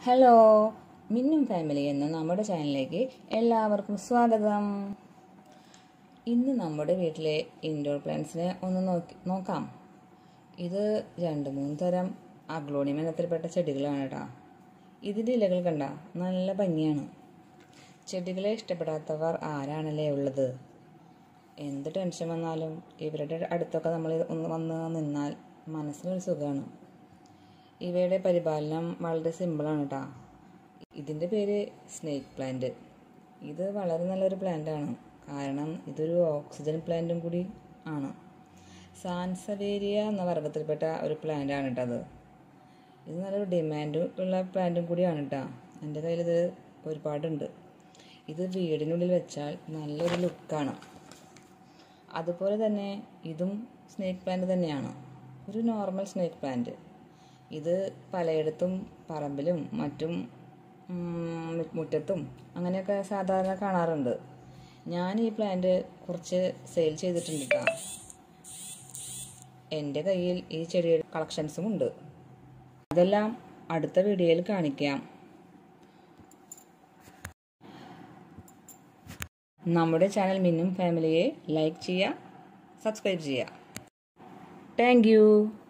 hello മിന്നും family എന്ന നമ്മുടെ ചാനലിലേക്ക് എല്ലാവർക്കും സ്വാഗതം ഇന്ന് നമ്മുടെ വീട്ടിലെ ഇൻഡോർ പ്ലാന്റ്സിനെ ഒന്ന് നോക്കി നോക്കാം ഇത് രണ്ട് മൂന്ന് തരം അഗ്ലോണിയം ഇനത്തിൽപ്പെട്ട ചെടികളാണ് കേട്ടോ ഇതിൻ്റെ ഇലകൾ കണ്ട നല്ല ഭംഗിയാണ് ചെടികളെ ഇഷ്ടപ്പെടാത്തവർ ആരാണല്ലേ ഉള്ളത് എന്ത് ടെൻഷൻ വന്നാലും ഇവരുടെ അടുത്തൊക്കെ നമ്മൾ ഒന്ന് വന്ന് നിന്നാൽ മനസ്സിനൊരു സുഖമാണ് ഇവയുടെ പരിപാലനം വളരെ സിമ്പിളാണ് കേട്ടോ ഇതിൻ്റെ പേര് സ്നേക്ക് പ്ലാന്റ് ഇത് വളരെ നല്ലൊരു പ്ലാന്റാണ് കാരണം ഇതൊരു ഓക്സിജൻ പ്ലാന്റും കൂടി ആണ് സാൻസവേരിയ എന്ന വർഗത്തിൽപ്പെട്ട ഒരു പ്ലാന്റാണ് കേട്ടോ അത് ഇത് നല്ലൊരു ഡിമാൻഡ് ഉള്ള പ്ലാന്റും കൂടിയാണ് കേട്ടോ എൻ്റെ കയ്യിൽ ഇത് ഒരുപാടുണ്ട് ഇത് വീടിനുള്ളിൽ വെച്ചാൽ നല്ലൊരു ലുക്കാണ് അതുപോലെ തന്നെ ഇതും സ്നേക്ക് പ്ലാന്റ് തന്നെയാണ് ഒരു നോർമൽ സ്നേക്ക് പ്ലാന്റ് ഇത് പലയിടത്തും പറമ്പിലും മറ്റും ഉം, മുറ്റത്തും അങ്ങനെയൊക്കെ സാധാരണ കാണാറുണ്ട് ഞാൻ ഈ പ്ലാന്റ് കുറച്ച് സെയിൽ ചെയ്തിട്ടുണ്ട് കേട്ടോ എൻ്റെ കയ്യിൽ ഈ ചെടിയുടെ കളക്ഷൻസും ഉണ്ട് അതെല്ലാം അടുത്ത വീഡിയോയിൽ കാണിക്കാം നമ്മുടെ ചാനൽ മിന്നും ഫാമിലിയെ ലൈക്ക് ചെയ്യുക സബ്സ്ക്രൈബ് ചെയ്യുക താങ്ക്